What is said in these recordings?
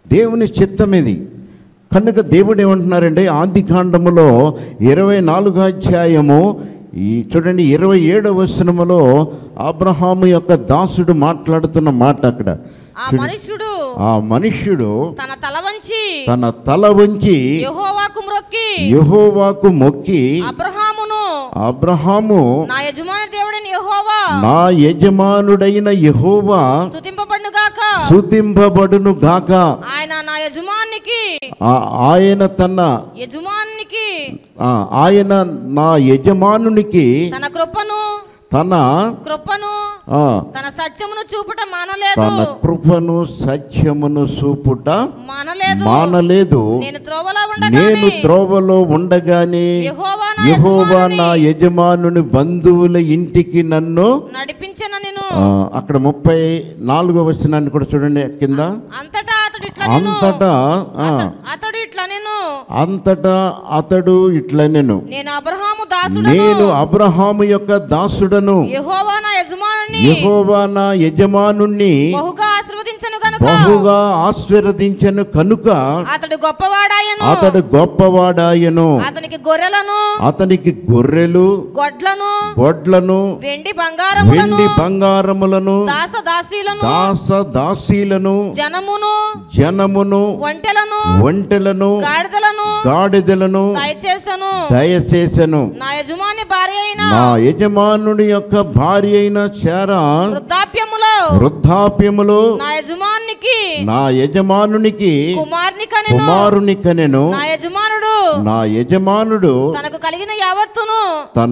దేవుని చిత్తం ఇది కనుక దేవుడు ఏమంటున్నారంటే ఆది కాండములో ఇరవై నాలుగో అధ్యాయము ఈ చూడండి ఇరవై ఏడవ వచనములో అబ్రహాము యొక్క దాసుడు మాట్లాడుతున్న మాట అక్కడ ఆ మనుష్యుడు ఆ మనుష్యుడు తన తల వంచి తన తల వంచి యెహోవాకు మ్రొక్కి యెహోవాకు మొక్కి అబ్రహామును అబ్రహాము నా యజమాని దేవుడైన యెహోవా నా యజమానుడైన యెహోవా స్తుతింపబడును గాక స్తుతింపబడును గాక ఆయన నా యజమానికి ఆ- ఆయన తన యజమానికి ఆ, ఆయన నా యజమానునికి తన కృపను తన కృపను ఆ, తన సత్యమును చూపుట మానలేదు తన కృపను సత్యమును చూపుట మానలేదు మానలేదు నేను త్రోవలో నేను ఉండగానే త్రోవలో ఉండగానే యెహోవా నా యెహోవా యజమానుని నా యజమానుని బంధువుల ఇంటికి నన్ను నడిపించిన నేను ఆ, అక్కడ ముప్పై నాలుగో వచనాన్ని కూడా చూడండి కింద అంతటా అతడు ఇట్లా నేను అంతటా ఆ, అతడు ఇట్లా నేను అంతటా అతడు ఇట్లా నేను నేను అబ్రహాము దాసుడను నేను అబ్రహాము యొక్క దాసుడను యెహోవా నా యజమానుని యెహోవా నా యజమానుణ్ణి బహుగా ఆశీర్వదించను గనుక బహుగా ఆశీర్వదించను కనుక అతడు గొప్పవాడాయను అతడు గొప్పవాడాయను అతనికి గొర్రెలను అతనికి గొర్రెలు గొడ్లను గొడ్లను వెండి బంగారములను వెండి బంగారములను దాస దాసీలను దాస దాసీలను జనమును జనమును ఒంటెలను ఒంటెలను గాడిదలను గాడిదలను దయచేసను దయచేసెను నా యజమాని భార్య అయిన నా యజమానుని యొక్క భార్య అయిన శారా వృద్ధాప్యములో వృద్ధాప్యములో నా యజమానికి నా యజమానునికి కుమార్ని కనెను కుమారుని కనెను నా యజమానుడు నా యజమానుడు తనకు కలిగిన యావత్తును తన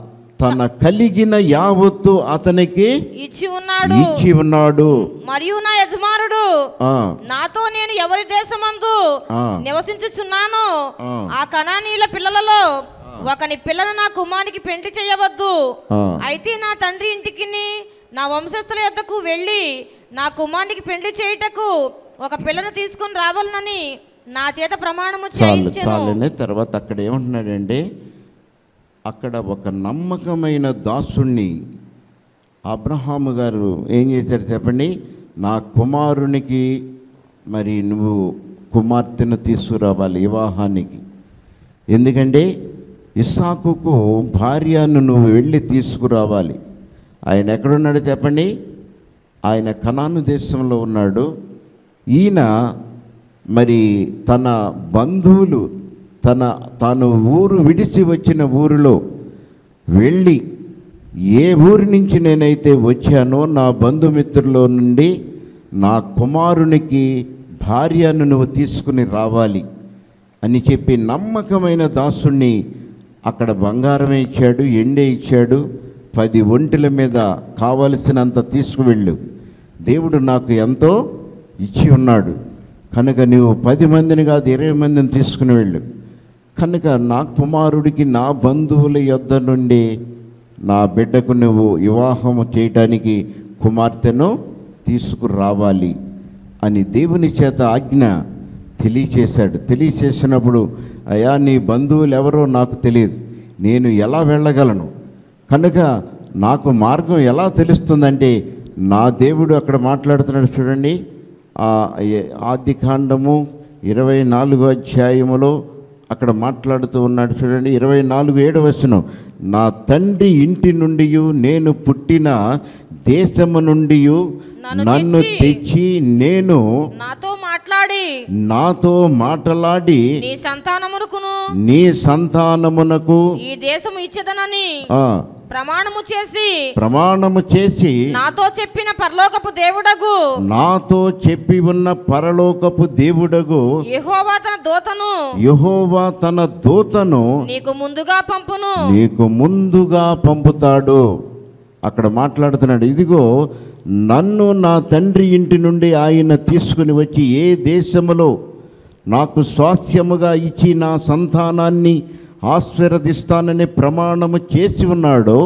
తన కలిగిన యావత్తు అతనికి ఇచ్చి ఉన్నాడు ఇచ్చి ఉన్నాడు మరియు నా యజమానుడు ఆ నాతో నేను ఎవరి దేశమందు ఆ. నివసించుచున్నాను ఆ. ఆ కణానీల పిల్లలలో ఒకని పిల్లను నా కుమారికి పెండ్లి చేయవద్దు ఆ. అయితే నా తండ్రి ఇంటికి నా వంశస్థుల యొద్దకు వెళ్ళి నా కుమారునికి పెండ్లి చేయుటకు ఒక పిల్లను తీసుకుని రావాలనని నా చేత ప్రమాణము చాలు చేయించెను చాలనే తర్వాత అక్కడ ఏమంటున్నాడంటే అక్కడ ఒక నమ్మకమైన దాసుణ్ణి అబ్రహాము గారు ఏం చేశారు చెప్పండి నా కుమారునికి మరి నువ్వు కుమార్తెను తీసుకురావాలి వివాహానికి ఎందుకంటే ఇస్సాకుకు భార్యను నువ్వు వెళ్ళి తీసుకురావాలి ఆయన ఎక్కడున్నాడో చెప్పండి ఆయన కనాను దేశంలో ఉన్నాడు ఈయన మరి తన బంధువులు తన తాను ఊరు విడిచి వచ్చిన ఊరిలో వెళ్ళి ఏ ఊరి నుంచి నేనైతే వచ్చానో నా బంధుమిత్రుల నుండి నా కుమారునికి భార్యను నువ్వు తీసుకుని రావాలి అని చెప్పి నమ్మకమైన దాసుణ్ణి అక్కడ బంగారమే ఇచ్చాడు ఎండే ఇచ్చాడు పది ఒంటెల మీద కావలసినంత తీసుకువెళ్ళు దేవుడు నాకు ఎంతో ఇచ్చి ఉన్నాడు కనుక నీవు పది మందిని కాదు ఇరవై మందిని తీసుకుని వెళ్ళు కనుక నా కుమారుడికి నా బంధువుల యొద్ద నుండి నా బిడ్డకు నువ్వు వివాహము చేయటానికి కుమార్తెను తీసుకురావాలి అని దేవుని చేత ఆజ్ఞ తెలియచేశాడు తెలియచేసినప్పుడు అయా నీ బంధువులు ఎవరో నాకు తెలియదు నేను ఎలా వెళ్ళగలను కనుక నాకు మార్గం ఎలా తెలుస్తుందంటే నా దేవుడు అక్కడ మాట్లాడుతున్నాడు చూడండి ఆ ఏ- ఆది కాండము ఇరవై నాలుగో అధ్యాయములో అక్కడ మాట్లాడుతూ ఉన్నాడు చూడండి ఇరవై నాలుగు ఏడవచ్చును నా తండ్రి ఇంటి నుండి నేను పుట్టిన దేశము నుండి నన్ను నన్ను తెచ్చి తెచ్చి నేను నాతో మాట్లాడి నాతో మాటలాడి నీ సంతానమునకును నీ సంతానమునకు ఈ దేశము ఇచ్చేదనని ఆ, ప్రమాణము చేసి ప్రమాణము చేసి నాతో చెప్పిన పరలోకపు దేవుడగు నాతో చెప్పి ఉన్న పరలోకపు దేవుడగు యెహోవా తన దూతను యెహోవా తన దూతను నీకు ముందుగా పంపును నీకు ముందుగా పంపుతాడు అక్కడ మాట్లాడుతున్నాడు ఇదిగో నన్ను నా తండ్రి ఇంటి నుండి ఆయన తీసుకుని వచ్చి ఏ దేశములో నాకు స్వాస్థ్యముగా ఇచ్చి నా సంతానాన్ని ఆశీర్వదిస్తానని ప్రమాణము చేసి ఉన్నాడో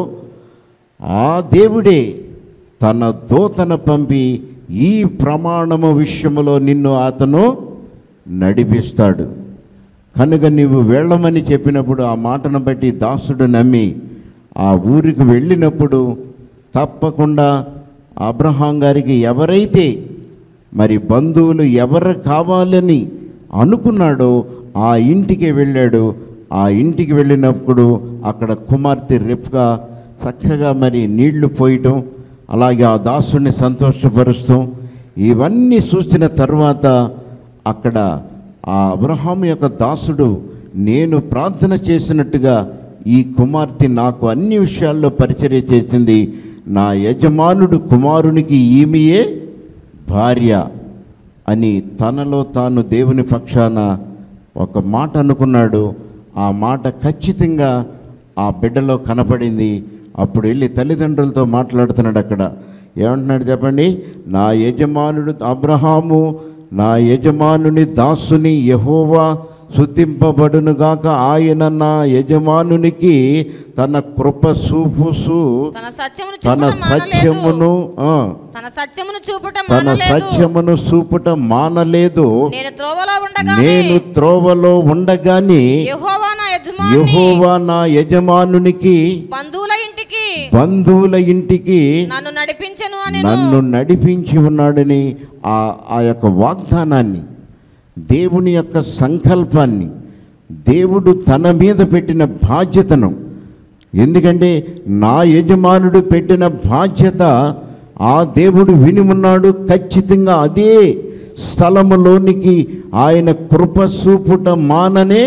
ఆ దేవుడే తన దూతను పంపి ఈ ప్రమాణము విషయములో నిన్ను అతను నడిపిస్తాడు కనుక నీవు వెళ్ళమని చెప్పినప్పుడు ఆ మాటను బట్టి దాసుడు నమ్మి ఆ ఊరికి వెళ్ళినప్పుడు తప్పకుండా అబ్రహాం గారికి ఎవరైతే మరి బంధువులు ఎవరు కావాలని అనుకున్నాడో ఆ ఇంటికి వెళ్ళాడు ఆ ఇంటికి వెళ్ళినప్పుడు అక్కడ కుమార్తె రెప్గా చక్కగా మరి నీళ్లు పోయటం అలాగే ఆ దాసుని సంతోషపరుస్తాం ఇవన్నీ చూసిన తర్వాత అక్కడ ఆ అబ్రహాం యొక్క దాసుడు నేను ప్రార్థన చేసినట్టుగా ఈ కుమార్తె నాకు అన్ని విషయాల్లో పరిచర్య చేసింది నా యజమానుడు కుమారునికి ఈమెయే భార్య అని తనలో తాను దేవుని పక్షాన ఒక మాట అనుకున్నాడు ఆ మాట ఖచ్చితంగా ఆ బిడ్డలో కనపడింది అప్పుడు వెళ్ళి తల్లిదండ్రులతో మాట్లాడుతున్నాడు అక్కడ ఏమంటున్నాడు చెప్పండి నా యజమానుడు అబ్రహాము నా యజమానుని దాసుని యహోవా శుద్ధింపబడునుగాక ఆయన నా యజమానునికి తన కృప చూపుసు తన సత్యమును తన చూపటం మానలేదు సత్యమును ఆ, తన సత్యమును చూపటం తన మానలేదు సత్యమును చూపుట మానలేదు నేను త్రోవలో ఉండగా నేను త్రోవలో ఉండగాని యెహోవా నా యజమాని యహోవా నా యజమానునికి బంధువుల ఇంటికి బంధువుల ఇంటికి నన్ను నడిపించెను అని నన్ను నడిపించి ఉన్నాడని ఆ ఆ యొక్క వాగ్దానాన్ని దేవుని యొక్క సంకల్పాన్ని దేవుడు తన మీద పెట్టిన బాధ్యతను ఎందుకంటే నా యజమానుడు పెట్టిన బాధ్యత ఆ దేవుడు విని ఉన్నాడు ఖచ్చితంగా అదే స్థలములోనికి ఆయన కృప చూపుట మాననే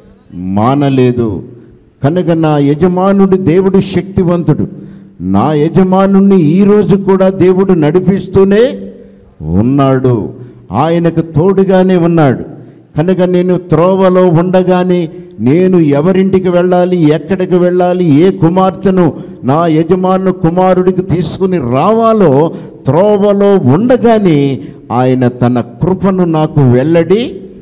మానలేదు కనుక నా యజమానుడు దేవుడు శక్తివంతుడు నా యజమానుణ్ణి ఈరోజు కూడా దేవుడు నడిపిస్తూనే ఉన్నాడు ఆయనకు తోడుగానే ఉన్నాడు కనుక నేను త్రోవలో ఉండగానే నేను ఎవరింటికి వెళ్ళాలి ఎక్కడికి వెళ్ళాలి ఏ కుమార్తెను నా యజమాను కుమారుడికి తీసుకుని రావాలో త్రోవలో ఉండగానే ఆయన తన కృపను నాకు వెల్లడి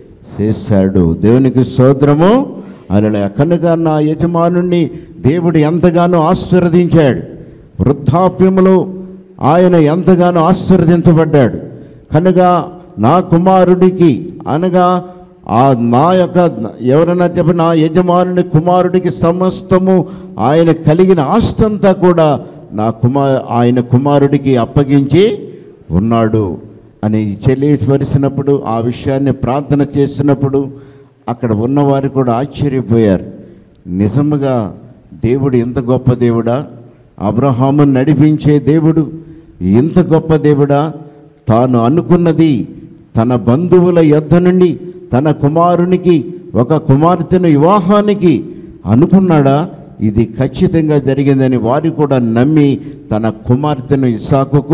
చేశాడు దేవునికి స్తోత్రము అలా కనుక నా యజమానుణ్ణి దేవుడు ఎంతగానో ఆశీర్వదించాడు వృద్ధాప్యములో ఆయన ఎంతగానో ఆశీర్వదించబడ్డాడు కనుక నా కుమారుడికి అనగా ఆ నా యొక్క ఎవరైనా చెప్పి నా యజమానుని కుమారుడికి సమస్తము ఆయన కలిగిన ఆస్తంతా కూడా నా కుమార్ ఆయన కుమారుడికి అప్పగించి ఉన్నాడు అని చెల్లివరిసినప్పుడు ఆ విషయాన్ని ప్రార్థన చేసినప్పుడు అక్కడ ఉన్నవారు కూడా ఆశ్చర్యపోయారు నిజముగా దేవుడు ఇంత గొప్ప దేవుడా అబ్రహాము నడిపించే దేవుడు ఇంత గొప్ప దేవుడా తాను అనుకున్నది తన బంధువుల యొద్ద నుండి తన కుమారునికి ఒక కుమార్తెను వివాహానికి అనుకున్నాడా ఇది ఖచ్చితంగా జరిగిందని వారు కూడా నమ్మి తన కుమార్తెను ఇసాకుకు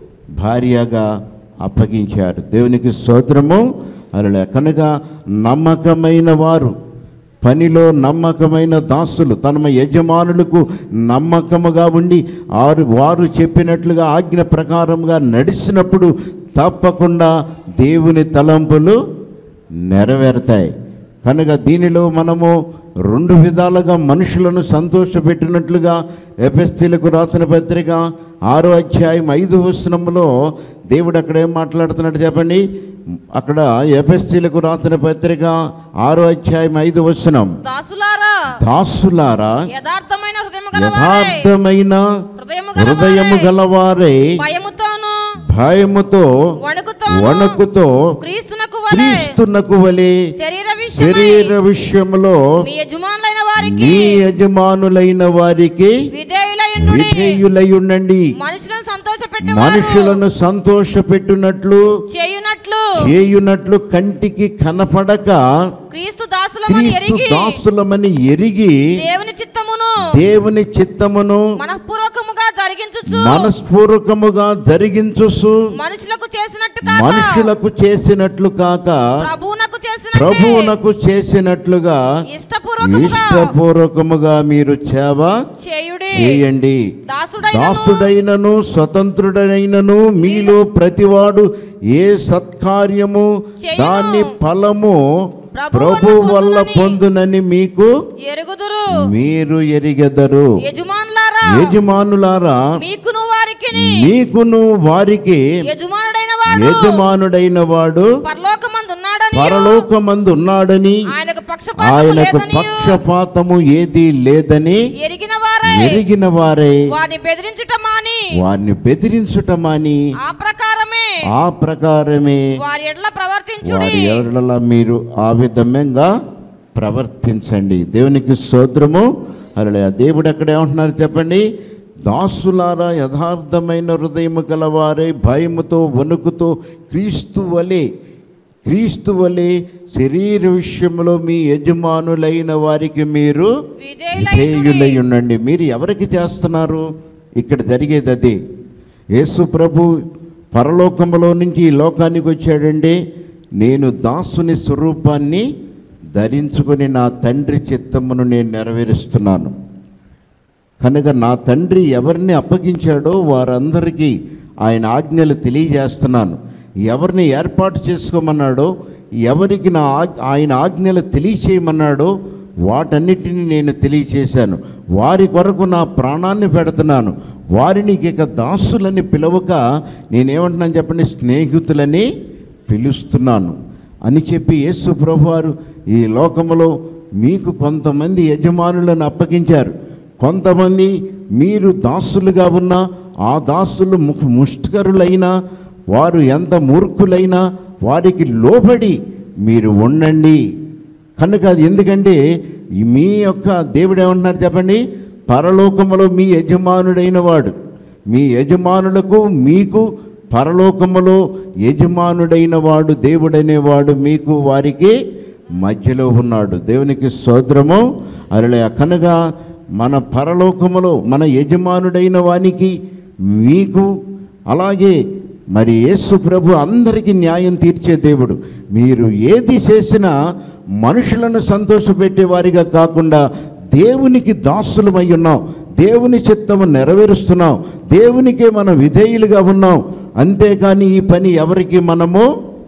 భార్యగా అప్పగించారు దేవునికి స్తోత్రము అలా కనుక నమ్మకమైన వారు పనిలో నమ్మకమైన దాసులు తన యజమానులకు నమ్మకముగా ఉండి ఆరు వారు చెప్పినట్లుగా ఆజ్ఞ ప్రకారంగా నడిచినప్పుడు తప్పకుండా దేవుని తలంపులు నెరవేరుతాయి కనుక దీనిలో మనము రెండు విధాలుగా మనుషులను సంతోషపెట్టినట్లుగా ఎఫ్ఎస్సీలకు రాసిన పత్రిక ఆరో అధ్యాయం ఐదు వచనంలో దేవుడు అక్కడ ఏం మాట్లాడుతున్నాడు చెప్పండి అక్కడ ఎఫ్ఎస్సీలకు రాసిన పత్రిక ఆరో అధ్యాయం ఐదు వచనం దాసులారా దాసులారా యథార్థమైన హృదయము గలవారే యథార్థమైన హృదయము హృదయము గలవారే గలవారే భయముతోను భయముతో వణుకుతోను వణుకుతో క్రీస్తునకు వలె క్రీస్తునకు వలె శరీర విషయమై శరీర విషయములో మీ యజమానులైన వారికి మీ యజమానులైన వారికి విధేయులైండుడి విధేయులై ఉండండి మనుషులను సంతోషపెట్టే మనుషులను సంతోషపెట్టునట్లు చేయునట్లు చేయునట్లు కంటికి కనపడక క్రీస్తు దాసులమని క్రీస్తు ఎరిగి దాసులమని ఎరిగి దేవుని చిత్తమును దేవుని చిత్తమును మనఃపూర్వకముగా జరిగించుచు మనస్పూర్వకముగా జరిగించుసు మనుషులకు చేసినట్టు కాక మనుషులకు చేసినట్లు కాక ప్రభువునకు చేసినట్టు ప్రభువునకు చేసినట్లుగా ఇష్టపూర్వకముగా ఇష్టపూర్వకముగా మీరు సేవ చేయుడి చేయండి దాసుడైనను దాసుడైనను స్వతంత్రుడైనను మీలో ప్రతివాడు ఏ సత్కార్యము చేయును. దాని ఫలము ప్రభు ప్రభు వల్ల వల్ల పొందునని పొందునని మీకు ఎరుగుదురు మీరు ఎరిగెదరు యజమానులారా యజమానులారా మీకును వారికి మీకును వారికి యజమానుడైన వాడు యజమానుడైన వాడు పరలోకమందు ఉన్నాడని పరలోకమందు ఉన్నాడని ఆయనకు పక్షపాతము ఆయనకు లేదని పక్షపాతము ఏది లేదని ఎరిగిన వారే ఎరిగిన వారే వారిని బెదిరించుట మాని వారిని బెదిరించుటమని ఆ ప్రకారమే ఆ ప్రకారమే వారి ఎడ్ల ప్రవర్తించుడి వారి ఎవరిలా మీరు ఆ విధంగా ప్రవర్తించండి దేవునికి స్తోత్రము అలా దేవుడు ఎక్కడ ఏమంటున్నారు చెప్పండి దాసులారా యథార్థమైన హృదయము గలవారే భయముతో వణుకుతో క్రీస్తు వలె క్రీస్తు వలె శరీర విషయంలో మీ యజమానులైన వారికి మీరు విధేయులై ఉండండి మీరు ఎవరికి చేస్తున్నారు ఇక్కడ జరిగేది అదే యేసు ప్రభు పరలోకములో నుంచి ఈ లోకానికి వచ్చాడండి నేను దాసుని స్వరూపాన్ని ధరించుకొని నా తండ్రి చిత్తమును నేను నెరవేరుస్తున్నాను కనుక నా తండ్రి ఎవరిని అప్పగించాడో వారందరికీ ఆయన ఆజ్ఞలు తెలియజేస్తున్నాను ఎవరిని ఏర్పాటు చేసుకోమన్నాడో ఎవరికి నా ఆజ్- ఆయన ఆజ్ఞలు తెలియచేయమన్నాడో వాటన్నిటిని నేను తెలియచేశాను వారి కొరకు నా ప్రాణాన్ని పెడుతున్నాను వారిని ఇక దాసులని పిలవక నేనేమంటున్నాను చెప్పండి స్నేహితులని పిలుస్తున్నాను అని చెప్పి యేసు ప్రభువారు ఈ లోకములో మీకు కొంతమంది యజమానులను అప్పగించారు కొంతమంది మీరు దాసులుగా ఉన్న ఆ దాసులు ముఖ ముష్కరులైనా వారు ఎంత మూర్ఖులైనా వారికి లోబడి మీరు ఉండండి కనుక అది ఎందుకంటే ఈ మీ యొక్క దేవుడు ఏమంటున్నారు చెప్పండి పరలోకములో మీ యజమానుడైన వాడు మీ యజమానులకు మీకు పరలోకములో యజమానుడైన వాడు దేవుడనేవాడు మీకు వారికి మధ్యలో ఉన్నాడు దేవునికి స్తోత్రము అరలే కనుక మన పరలోకములో మన యజమానుడైన వానికి మీకు అలాగే మరి యేసు ప్రభు అందరికీ న్యాయం తీర్చే దేవుడు మీరు ఏది చేసినా మనుషులను సంతోషపెట్టే వారిగా కాకుండా దేవునికి దాసులమై ఉన్నాం దేవుని చిత్తము నెరవేరుస్తున్నాం దేవునికే మనం విధేయులుగా ఉన్నాం అంతేకాని ఈ పని ఎవరికి మనము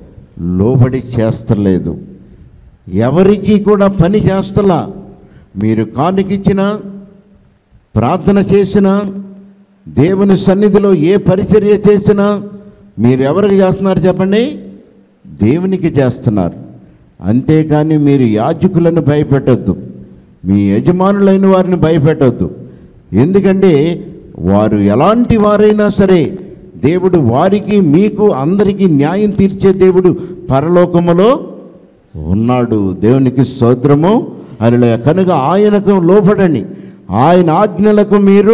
లోబడి చేస్తలేదు ఎవరికి కూడా పని చేస్తలా మీరు కానుకిచ్చినా ప్రార్థన చేసినా దేవుని సన్నిధిలో ఏ పరిచర్య చేసినా మీరు ఎవరికి చేస్తున్నారు చెప్పండి దేవునికి చేస్తున్నారు అంతేకాని మీరు యాజకులను భయపెట్టొద్దు మీ యజమానులైన వారిని భయపెట్టొద్దు ఎందుకంటే వారు ఎలాంటి వారైనా సరే దేవుడు వారికి మీకు అందరికీ న్యాయం తీర్చే దేవుడు పరలోకములో ఉన్నాడు దేవునికి స్తోత్రము అలా కనుక ఆయనకు లోబడండి ఆయన ఆజ్ఞలకు మీరు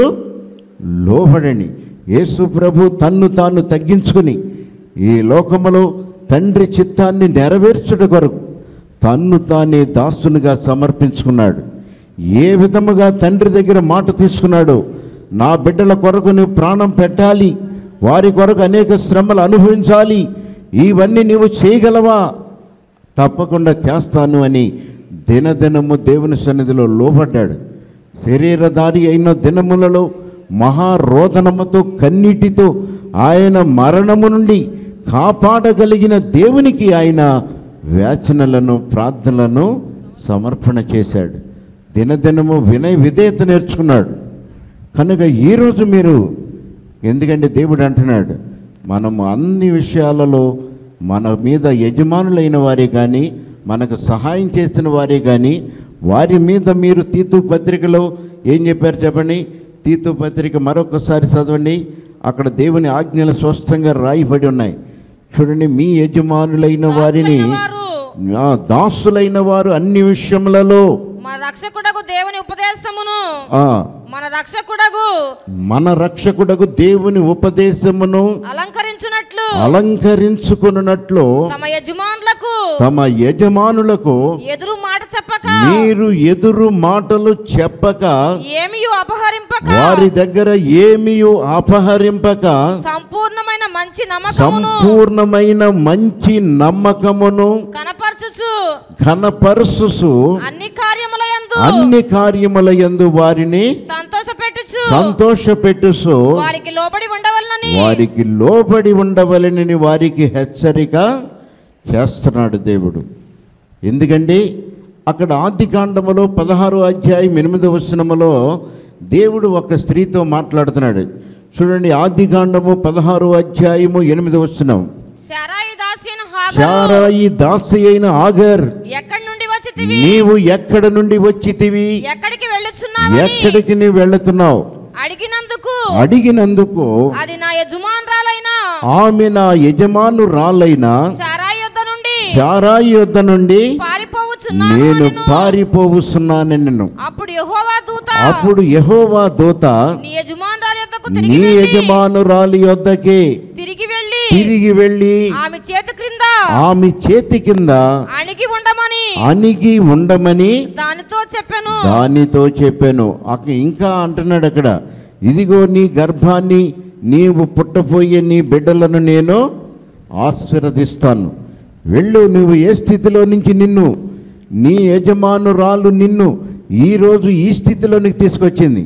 లోబడండి యేసు ప్రభు తన్ను తాను తగ్గించుకుని ఈ లోకములో తండ్రి చిత్తాన్ని నెరవేర్చుట కొరకు తన్ను తానే దాసునిగా సమర్పించుకున్నాడు ఏ విధముగా తండ్రి దగ్గర మాట తీసుకున్నాడో నా బిడ్డల కొరకు నువ్వు ప్రాణం పెట్టాలి వారి కొరకు అనేక శ్రమలు అనుభవించాలి ఇవన్నీ నీవు చేయగలవా తప్పకుండా చేస్తాను అని దినదినము దేవుని సన్నిధిలో లోబడ్డాడు శరీరధారి అయిన దినములలో మహారోదనముతో కన్నీటితో ఆయన మరణము నుండి కాపాడగలిగిన దేవునికి ఆయన వేచనలను ప్రార్థనలను సమర్పణ చేశాడు దినదినము వినయ విధేయత నేర్చుకున్నాడు కనుక ఈరోజు మీరు ఎందుకంటే దేవుడు అంటున్నాడు మనము అన్ని విషయాలలో మన మీద యజమానులైన వారే కానీ మనకు సహాయం చేసిన వారే కానీ వారి మీద మీరు తీతు పత్రికలో ఏం చెప్పారు చెప్పండి తీతు పత్రిక మరొకసారి చదవండి అక్కడ దేవుని ఆజ్ఞలు స్పష్టంగా రాయబడి ఉన్నాయి చూడండి మీ యజమానులైన వారిని దాసులైన వారు ఆ, దాసులైన వారు అన్ని విషయములలో మన రక్షకుడకు దేవుని ఉపదేశమును ఆ, మన రక్షకుడకు మన రక్షకుడకు దేవుని ఉపదేశమును అలంకరించునట్లు అలంకరించుకున్నట్లు తమ యజమానులకు తమ యజమానులకు ఎదురు మాట చెప్పక మీరు ఎదురు మాటలు చెప్పక ఏమీ అపహరింపక వారి దగ్గర ఏమీ అపహరింపక సంపూర్ణమైన మంచి నమ్మకమును సంపూర్ణమైన మంచి నమ్మకమును కనపరచుచు కనపరుసు అన్ని కార్యముల యందు అన్ని కార్యముల యందు వారిని సంతోషపెట్టుచు సంతోషపెట్టుసు వారికి లోబడి ఉండవలనని వారికి లోబడి ఉండవలనని వారికి హెచ్చరిక చేస్తున్నాడు దేవుడు ఎందుకంటే అక్కడ ఆది కాండములో పదహారు అధ్యాయం ఎనిమిదవ వచనములో దేవుడు ఒక స్త్రీతో మాట్లాడుతున్నాడు చూడండి ఆది కాండము పదహారు అధ్యాయము ఎనిమిదవ వచనం శారాయి దాసిన హాగరు చారాయి దాసి అయిన ఆగర్ ఎక్కడి నుండి వచ్చితివి నీవు ఎక్కడ నుండి వచ్చితివి ఎక్కడికి వెళ్ళుచున్నావని ఎక్కడికి నీవు వెళుతున్నావు అడిగినందుకు అడిగినందుకు అది నా యజమానురాలైన ఆమె నా యజమానురాలైన సారా యొద్ద నుండి శారాయి యొద్ద నుండి పారిపోవచ్చున్నాను నేను అనెను. పారిపోవుస్తున్నాను నిన్ను అప్పుడు యెహోవా దూత అప్పుడు యెహోవా దూత నీ యజమానురాలి యొద్దకు నీ తిరిగి వెళ్ళి యజమానురాలి యొద్దకి తిరిగి వెళ్ళి తిరిగి వెళ్ళి ఆమె చేతి క్రింద ఆమె చేతి కింద అణిగి ఉండమని అణిగి ఉండమని దానితో చెప్పాను దానితో చెప్పాను అక్క ఇంకా అంటున్నాడు అక్కడ ఇదిగో నీ గర్భాన్ని నీవు పుట్టపోయే నీ బిడ్డలను నేను ఆశీర్వదిస్తాను వెళ్ళు నువ్వు ఏ స్థితిలో నుంచి నిన్ను నీ యజమానురాలు నిన్ను ఈరోజు ఈ స్థితిలోనికి తీసుకొచ్చింది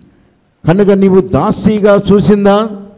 కనుక నీవు దాసీగా చూసిందా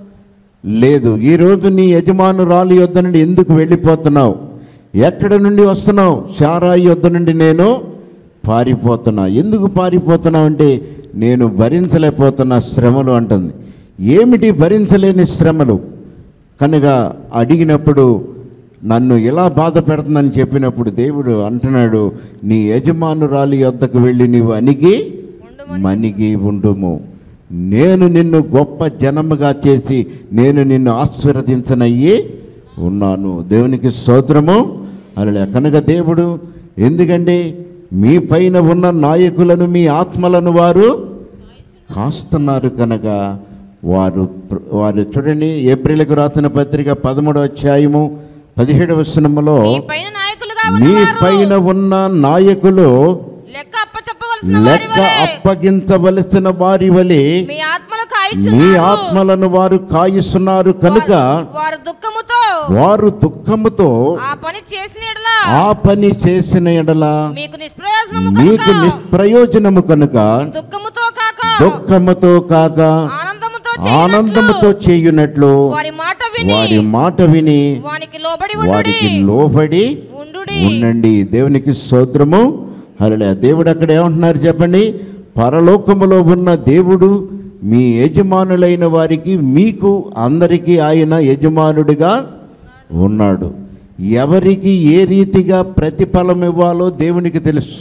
లేదు ఈరోజు నీ యజమానురాలు యొద్ద నుండి ఎందుకు వెళ్ళిపోతున్నావు ఎక్కడ నుండి వస్తున్నావు శారాయి యొద్ద నుండి నేను పారిపోతున్నా ఎందుకు పారిపోతున్నావు అంటే నేను భరించలేకపోతున్న శ్రమలు అంటుంది ఏమిటి భరించలేని శ్రమలు కనుక అడిగినప్పుడు నన్ను ఎలా బాధ పెడుతుందని చెప్పినప్పుడు దేవుడు అంటున్నాడు నీ యజమానురాలి యొద్దకు వెళ్ళి నీవు అణిగి మణిగి ఉండుము నేను నిన్ను గొప్ప జనముగా చేసి నేను నిన్ను ఆశీర్వదించనయ్యి ఉన్నాను దేవునికి స్తోత్రము అలా కనుక దేవుడు ఎందుకంటే మీ పైన ఉన్న నాయకులను మీ ఆత్మలను వారు కాస్తున్నారు కనుక వారు ప్ర- వారు చూడండి ఏప్రిల్కు రాసిన పత్రిక పదమూడవ అధ్యాయము పదిహేడవ వచనములో మీ పైన నాయకులుగా మీ ఉన్నవారు పైన ఉన్న నాయకులు లెక్క అప్పచెప్పవలసిన వారి లెక్క వలె అప్పగించవలసిన వారి వలె మీ ఆత్మలు మీ కాయిచున్నారు ఆత్మలను వారు కాయిస్తున్నారు కనుక వారు- వారు దుఃఖముతో వారు దుఃఖముతో ఆ పని చేసిన ఎడలా ఆ పని చేసిన ఎడల మీకు నిష్ప్రయోజనము మీకు కనుక నిష్ప్రయోజనము కనుక దుఃఖముతో కాక దుఃఖముతో కాక ఆనందముతో ఆనందముతో చేయునట్లు చేయునట్లు వారి మాట విని వారి మాట విని వానికి లోబడి ఉండుడి వారికి లోబడి ఉండుడి ఉండండి దేవునికి స్తోత్రము హల్లెలూయా దేవుడు అక్కడ ఏమంటున్నారు చెప్పండి పరలోకములో ఉన్న దేవుడు మీ యజమానులైన వారికి మీకు అందరికీ ఆయన యజమానుడిగా ఉన్నాడు ఎవరికి ఏ రీతిగా ప్రతిఫలం ఇవ్వాలో దేవునికి తెలుసు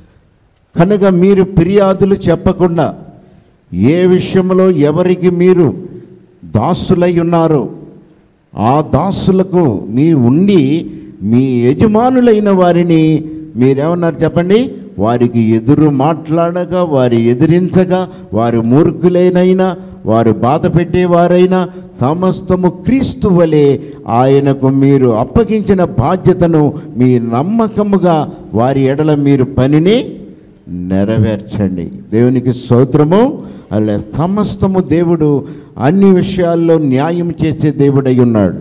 కనుక మీరు ఫిర్యాదులు చెప్పకుండా ఏ విషయంలో ఎవరికి మీరు దాసులై ఉన్నారో ఆ దాసులకు మీ ఉండి మీ యజమానులైన వారిని మీరేమన్నారు చెప్పండి వారికి ఎదురు మాట్లాడగా వారి ఎదిరించగా వారి మూర్ఖులైనైనా వారు బాధ పెట్టేవారైనా సమస్తము క్రీస్తు వలె ఆయనకు మీరు అప్పగించిన బాధ్యతను మీ నమ్మకముగా వారి ఎడల మీరు పనిని నెరవేర్చండి దేవునికి స్తోత్రము అలా సమస్తము దేవుడు అన్ని విషయాల్లో న్యాయం చేసే దేవుడై ఉన్నాడు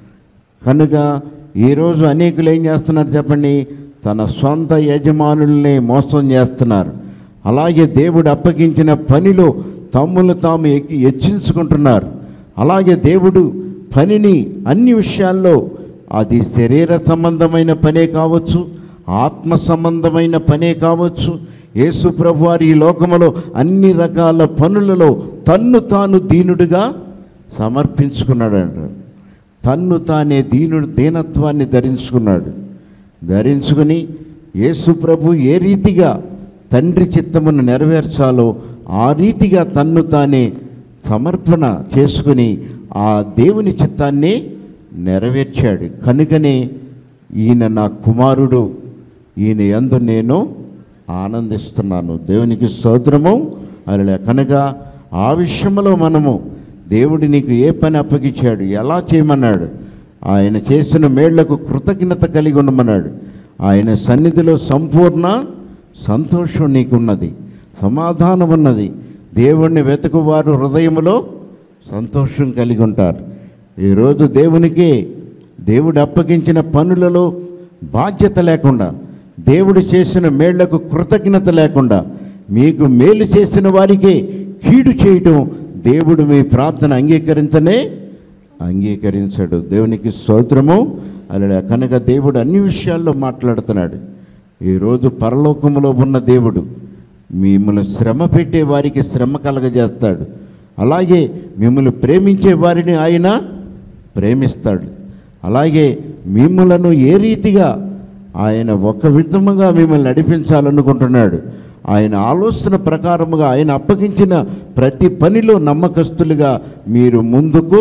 కనుక ఈరోజు అనేకులు ఏం చేస్తున్నారు చెప్పండి తన సొంత యజమానుల్ని మోసం చేస్తున్నారు అలాగే దేవుడు అప్పగించిన పనిలో తమ్ములు తాము ఎక్కి హెచ్చించుకుంటున్నారు అలాగే దేవుడు పనిని అన్ని విషయాల్లో అది శరీర సంబంధమైన పనే కావచ్చు ఆత్మ సంబంధమైన పనే కావచ్చు యేసు ప్రభు వారి ఈ లోకములో అన్ని రకాల పనులలో తన్ను తాను దీనుడిగా సమర్పించుకున్నాడు అంటారు తన్ను తానే దీనుడు దీనత్వాన్ని ధరించుకున్నాడు ధరించుకుని యేసు ప్రభు ఏ రీతిగా తండ్రి చిత్తమును నెరవేర్చాలో ఆ రీతిగా తన్ను తానే సమర్పణ చేసుకుని ఆ దేవుని చిత్తాన్ని నెరవేర్చాడు కనుకనే ఈయన నా కుమారుడు ఈయన యందు నేను ఆనందిస్తున్నాను దేవునికి స్తోత్రము అలా కనుక ఆ విషయంలో మనము దేవుడు నీకు ఏ పని అప్పగించాడు ఎలా చేయమన్నాడు ఆయన చేసిన మేళ్లకు కృతజ్ఞత కలిగి ఉండమన్నాడు ఆయన సన్నిధిలో సంపూర్ణ సంతోషం నీకున్నది సమాధానం ఉన్నది దేవుణ్ణి వెతుకువారు హృదయములో సంతోషం కలిగి ఉంటారు ఈరోజు దేవునికి దేవుడు అప్పగించిన పనులలో బాధ్యత లేకుండా దేవుడు చేసిన మేళ్లకు కృతజ్ఞత లేకుండా మీకు మేలు చేసిన వారికే కీడు చేయటం దేవుడు మీ ప్రార్థన అంగీకరించనే అంగీకరించాడు దేవునికి స్తోత్రము అలా కనుక దేవుడు అన్ని విషయాల్లో మాట్లాడుతున్నాడు ఈరోజు పరలోకములో ఉన్న దేవుడు మిమ్మల్ని శ్రమ పెట్టే వారికి శ్రమ కలగజేస్తాడు అలాగే మిమ్మల్ని ప్రేమించే వారిని ఆయన ప్రేమిస్తాడు అలాగే మిమ్మలను ఏ రీతిగా ఆయన ఒక విధముగా మిమ్మల్ని నడిపించాలనుకుంటున్నాడు ఆయన ఆలోచన ప్రకారముగా ఆయన అప్పగించిన ప్రతి పనిలో నమ్మకస్తులుగా మీరు ముందుకు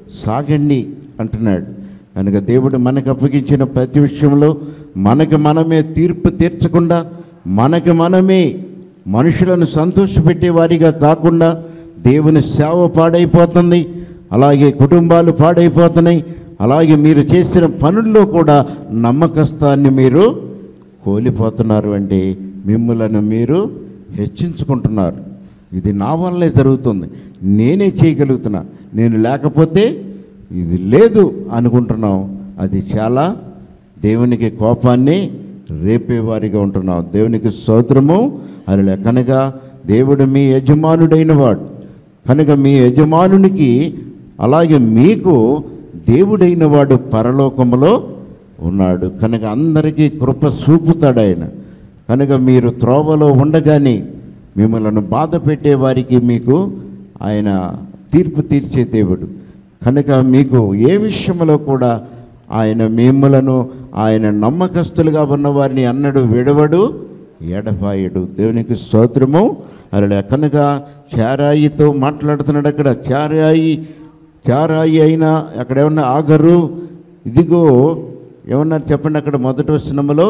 సాగండి అంటున్నాడు కనుక దేవుడు మనకు అప్పగించిన ప్రతి విషయంలో మనకు మనమే తీర్పు తీర్చకుండా మనకు మనమే మనుషులను సంతోషపెట్టే వారిగా కాకుండా దేవుని సేవ పాడైపోతుంది అలాగే కుటుంబాలు పాడైపోతున్నాయి అలాగే మీరు చేసిన పనుల్లో కూడా నమ్మకస్తాన్ని మీరు కోల్పోతున్నారు అంటే మిమ్మలను మీరు హెచ్చించుకుంటున్నారు ఇది నా వల్లే జరుగుతుంది నేనే చేయగలుగుతున్నా నేను లేకపోతే ఇది లేదు అనుకుంటున్నాం అది చాలా దేవునికి కోపాన్ని రేపేవారిగా ఉంటున్నాం దేవునికి స్తోత్రము అలా కనుక దేవుడు మీ యజమానుడైన వాడు కనుక మీ యజమానునికి అలాగే మీకు దేవుడైన వాడు పరలోకములో ఉన్నాడు కనుక అందరికీ కృప చూపుతాడు ఆయన కనుక మీరు త్రోవలో ఉండగానే మిమ్మల్ని బాధ పెట్టే వారికి మీకు ఆయన తీర్పు తీర్చే దేవుడు కనుక మీకు ఏ విషయంలో కూడా ఆయన మిమ్మలను ఆయన నమ్మకస్తులుగా ఉన్న వారిని అన్నడు విడవడు ఎడపాయడు దేవునికి స్తోత్రము అలా కనుక చారాయితో మాట్లాడుతున్నాడు అక్కడ చారాయి చారాయి అయినా అక్కడ ఏమన్నా ఆగరు ఇదిగో ఏమన్నారు చెప్పండి అక్కడ మొదటి వచనములో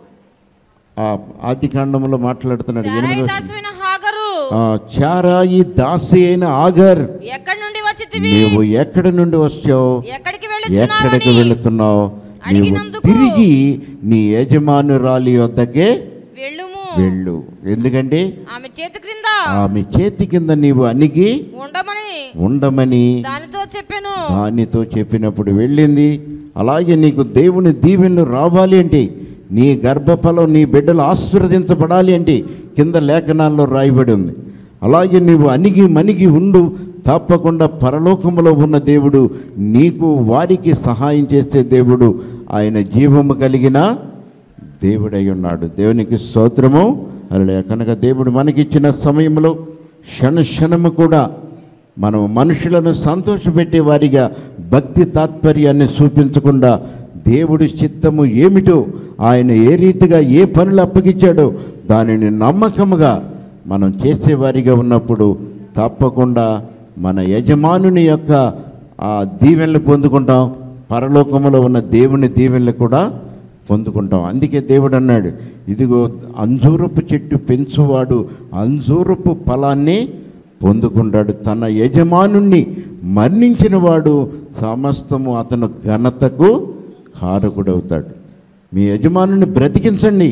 ఆ ఆది కాండంలో మాట్లాడుతున్నాడు శారయి ఎనిమిది దాసువైన హాగరు చారాయి దాసి అయిన ఆగర్ ఎక్కడి నుండి వచ్చితివి నీవు ఎక్కడి నుండి వచ్చావు ఎక్కడికి ఎక్కడికి వెళ్ళుచున్నావని వెళుతున్నావు నీవు అడిగినందుకు తిరిగి నీ యజమానురాలి వద్దకే వెళ్ళుము వెళ్ళు ఎందుకంటే ఆమె చేతి క్రింద ఆమె చేతి కింద నీవు అణిగి ఉండమని ఉండమని దానితో చెప్పాను దానితో చెప్పినప్పుడు వెళ్ళింది అలాగే నీకు దేవుని దీవెనలు రావాలి అంటే నీ గర్భఫలం నీ బిడ్డలు ఆశీర్వదించబడాలి అంటే కింద లేఖనాల్లో రాయబడి ఉంది అలాగే నీవు అణిగి మణిగి ఉండు తప్పకుండా పరలోకములో ఉన్న దేవుడు నీకు వారికి సహాయం చేసే దేవుడు ఆయన జీవము కలిగిన దేవుడై ఉన్నాడు దేవునికి స్తోత్రము అలా కనుక దేవుడు మనకిచ్చిన సమయంలో క్షణ క్షణము కూడా మనం మనుషులను సంతోషపెట్టే వారిగా భక్తి తాత్పర్యాన్ని చూపించకుండా దేవుడి చిత్తము ఏమిటో ఆయన ఏ రీతిగా ఏ పనులు అప్పగించాడో దానిని నమ్మకముగా మనం చేసేవారిగా ఉన్నప్పుడు తప్పకుండా మన యజమానుని యొక్క ఆ దీవెనలు పొందుకుంటాం పరలోకములో ఉన్న దేవుని దీవెనలు కూడా పొందుకుంటాం అందుకే దేవుడు అన్నాడు ఇదిగో అంజూరపు చెట్టు పెంచువాడు అంజూరపు ఫలాన్ని పొందుకుంటాడు తన యజమానుణ్ణి మరణించిన వాడు సమస్తము అతను ఘనతకు కారకుడవుతాడు మీ యజమానుని బ్రతికించండి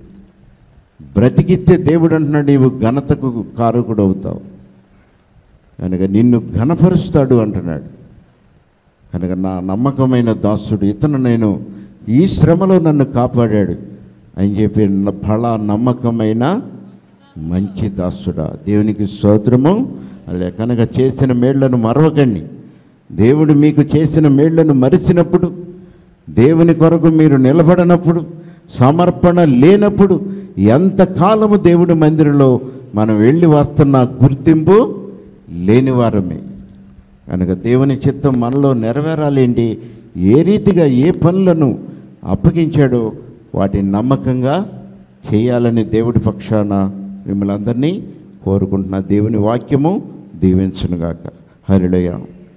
బ్రతికిస్తే దేవుడు అంటున్నాడు నీవు ఘనతకు కారకుడవుతావు కనుక నిన్ను ఘనపరుస్తాడు అంటున్నాడు కనుక నా నమ్మకమైన దాసుడు ఇతను నేను ఈ శ్రమలో నన్ను కాపాడాడు అని చెప్పి న- బల నమ్మకమైన మంచి దాసుడా దేవునికి స్తోత్రము అలా కనుక చేసిన మేళ్లను మరవకండి దేవుడు మీకు చేసిన మేళ్లను మరిచినప్పుడు దేవుని కొరకు మీరు నిలబడినప్పుడు సమర్పణ లేనప్పుడు ఎంతకాలము దేవుడి మందిరంలో మనం వెళ్ళి వస్తున్న గుర్తింపు లేనివారమే కనుక దేవుని చిత్తం మనలో నెరవేరాలేంటి ఏ రీతిగా ఏ పనులను అప్పగించాడో వాటిని నమ్మకంగా చేయాలని దేవుడి పక్షాన మిమ్మల్ని అందరినీ కోరుకుంటున్న దేవుని వాక్యము దీవించునుగాక హరిడయ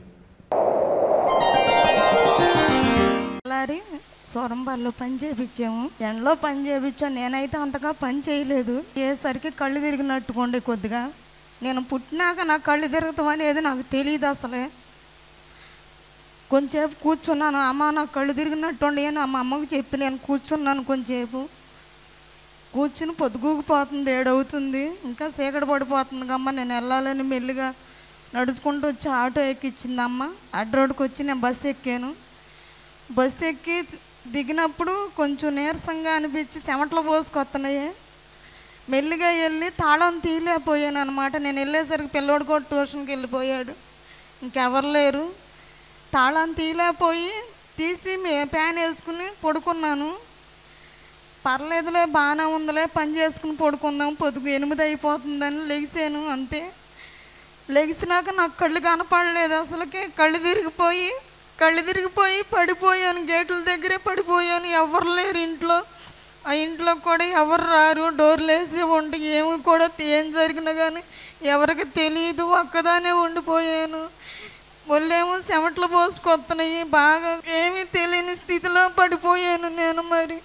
లారీ సొరంబాల్లో పని చేపించాము ఎండలో పని చేపించాను నేనైతే అంతగా పని చేయలేదు ఏసరికి కళ్ళు తిరిగినట్టుకోండి కొద్దిగా నేను పుట్టినాక నాకు కళ్ళు తిరుగుతాం అనేది నాకు తెలియదు అసలే కొంచెంసేపు కూర్చున్నాను అమ్మ నాకు కళ్ళు తిరిగినట్టుండి అని మా అమ్మకు చెప్పి నేను కూర్చున్నాను కొంచెంసేపు కూర్చుని పొద్దుగూకిపోతుంది ఏడవుతుంది ఇంకా చీకటి పడిపోతుంది అమ్మ నేను వెళ్ళాలని మెల్లిగా నడుచుకుంటూ వచ్చి ఆటో ఎక్కిచ్చింది అమ్మ అడ్డ రోడ్డుకి వచ్చి నేను బస్సు ఎక్కాను బస్సు ఎక్కి దిగినప్పుడు కొంచెం నీరసంగా అనిపించి చెమటలు పోసుకొస్తున్నాయి మెల్లిగా వెళ్ళి తాళం తీయలేకపోయాను అనమాట నేను వెళ్ళేసరికి పిల్లోడు కూడా ట్యూషన్కి వెళ్ళిపోయాడు ఇంకెవరు లేరు తాళం తీయలేకపోయి తీసి మే- ఫ్యాన్ వేసుకుని పడుకున్నాను పర్లేదులే బాగానే ఉందిలే పని చేసుకుని పడుకుందాం పొదుగు ఎనిమిది అయిపోతుందని లెగిసాను అంతే లెగిసినాక నాకు కళ్ళు కనపడలేదు అసలుకి కళ్ళు తిరిగిపోయి కళ్ళు తిరిగిపోయి పడిపోయాను గేట్ల దగ్గరే పడిపోయాను ఎవరు లేరు ఇంట్లో ఆ ఇంట్లో కూడా ఎవరు రారు డోర్లు వేసి ఉండి ఏమి కూడా ఏం జరిగినా కానీ ఎవరికి తెలియదు ఒక్కదానే ఉండిపోయాను ఒళ్ళేమో చెమటలు పోసుకొస్తున్నాయి బాగా ఏమీ తెలియని స్థితిలో పడిపోయాను నేను మరి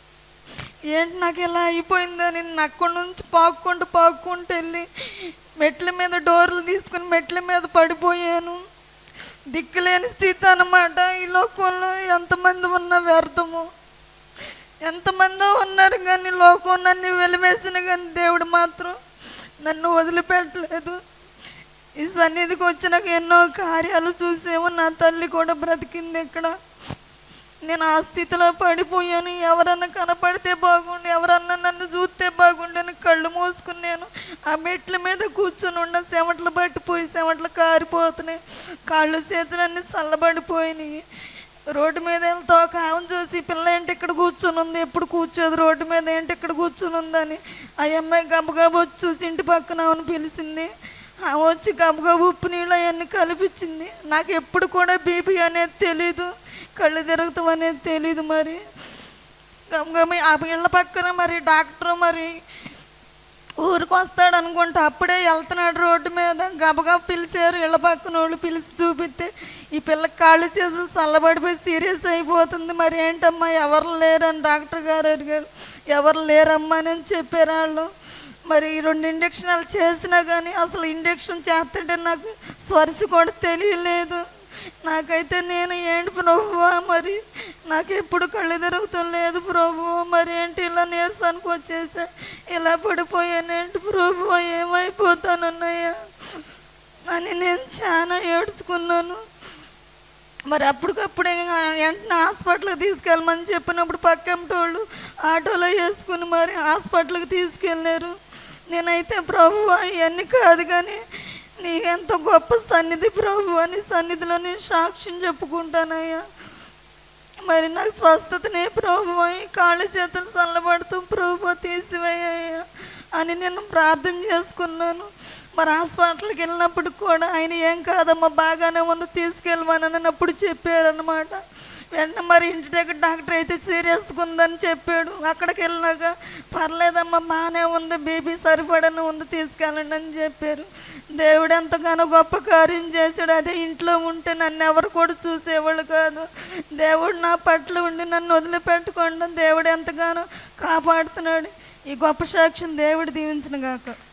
ఏంటి నాకు ఇలా అయిపోయిందని నేను అక్కడి నుంచి పాక్కుంటూ పాక్కుంటూ వెళ్ళి మెట్ల మీద డోర్లు తీసుకుని మెట్ల మీద పడిపోయాను దిక్కులేని స్థితి అన్నమాట ఈ లోకంలో ఎంతమంది ఉన్న వ్యర్థము ఎంతమందో ఉన్నారు కానీ లోకం నన్ను వెలివేసిన కానీ దేవుడు మాత్రం నన్ను వదిలిపెట్టలేదు ఈ సన్నిధికి వచ్చినాక ఎన్నో కార్యాలు చూసేమో నా తల్లి కూడా బ్రతికింది ఇక్కడ నేను ఆ స్థితిలో పడిపోయాను ఎవరన్నా కనపడితే బాగుండు ఎవరన్నా నన్ను చూస్తే బాగుండు అని కళ్ళు మూసుకుని నేను ఆ మెట్ల మీద కూర్చొని ఉన్న చెమటలు పట్టిపోయి చెమటలు కారిపోతున్నాయి కాళ్ళు చేతులన్నీ చల్లబడిపోయినాయి రోడ్డు మీద వెళ్తా ఒక ఆమె చూసి "ఈ పిల్ల ఏంటి ఇక్కడ కూర్చొని ఉంది ఎప్పుడు కూర్చోదు రోడ్డు మీద ఏంటి ఇక్కడ కూర్చొని ఉందని ఆ అమ్మాయి గబగబ వచ్చి చూసి ఇంటి పక్కన ఆమెను పిలిచింది ఆమె వచ్చి గబగబ ఉప్పు నీళ్ళు అవన్నీ కలిపించింది నాకు ఎప్పుడు కూడా బీపీ అనేది తెలీదు కళ్ళు తిరుగుతాం అనేది తెలీదు మరి గమగమ ఆ ఇళ్ళ పక్కన మరి డాక్టర్ మరి ఊరికి వస్తాడు అనుకుంటా అప్పుడే వెళ్తున్నాడు రోడ్డు మీద గబగబా పిలిచారు ఇళ్ళ పక్కన వాళ్ళు పిలిచి చూపిస్తే ఈ పిల్లకి కాళ్ళు చేతులు చల్లబడిపోయి సీరియస్ అయిపోతుంది మరి ఏంటమ్మా ఎవరు లేరని డాక్టర్ గారు అడిగారు ఎవరు లేరమ్మా అని చెప్పారు వాళ్ళు మరి ఈ రెండు ఇంజక్షన్లు చేసినా కానీ అసలు ఇంజక్షన్ చేస్తుంటే నాకు స్పర్శ కూడా తెలియలేదు నాకైతే నేను ఏంటి ప్రభువా మరి నాకు ఎప్పుడు కళ్ళు తిరుగుతాం లేదు ప్రభువా మరి ఏంటి ఇలా నీరసానికి వచ్చేసా ఇలా పడిపోయానేంటి ప్రభువా ఏమైపోతానన్నయ్యా అని నేను చాలా ఏడ్చుకున్నాను మరి అప్పటికప్పుడే వెంటనే హాస్పిటల్కి తీసుకెళ్ళమని చెప్పినప్పుడు పక్కంటోళ్ళు ఆటోలో వేసుకుని మరి హాస్పిటల్కి తీసుకెళ్ళారు నేనైతే ప్రభు ఇవన్నీ కాదు కానీ నీ ఎంత గొప్ప సన్నిధి ప్రభు అని సన్నిధిలో నేను సాక్ష్యం చెప్పుకుంటానయ్యా మరి నాకు స్వస్థతనే ప్రభు కాళ్ళు చేతులు చల్లబడుతూ ప్రభు తీసివేయ్యా అని నేను ప్రార్థన చేసుకున్నాను మరి హాస్పిటల్కి వెళ్ళినప్పుడు కూడా ఆయన ఏం కాదమ్మా బాగానే ఉంది తీసుకెళ్ళమని అన్నప్పుడు చెప్పారనమాట వెంటనే మరి ఇంటి దగ్గర డాక్టర్ అయితే సీరియస్గా ఉందని చెప్పాడు అక్కడికి వెళ్ళినాక పర్లేదమ్మా బాగానే ఉంది బీపీ సరిపడని ఉంది తీసుకెళ్ళండి అని చెప్పారు దేవుడు ఎంతగానో గొప్ప కార్యం చేశాడు అదే ఇంట్లో ఉంటే నన్ను ఎవరు కూడా చూసేవాళ్ళు కాదు దేవుడు నా పట్ల ఉండి నన్ను వదిలిపెట్టకుండా దేవుడు ఎంతగానో కాపాడుతున్నాడు ఈ గొప్ప సాక్ష్యం దేవుడు దీవించిన గాక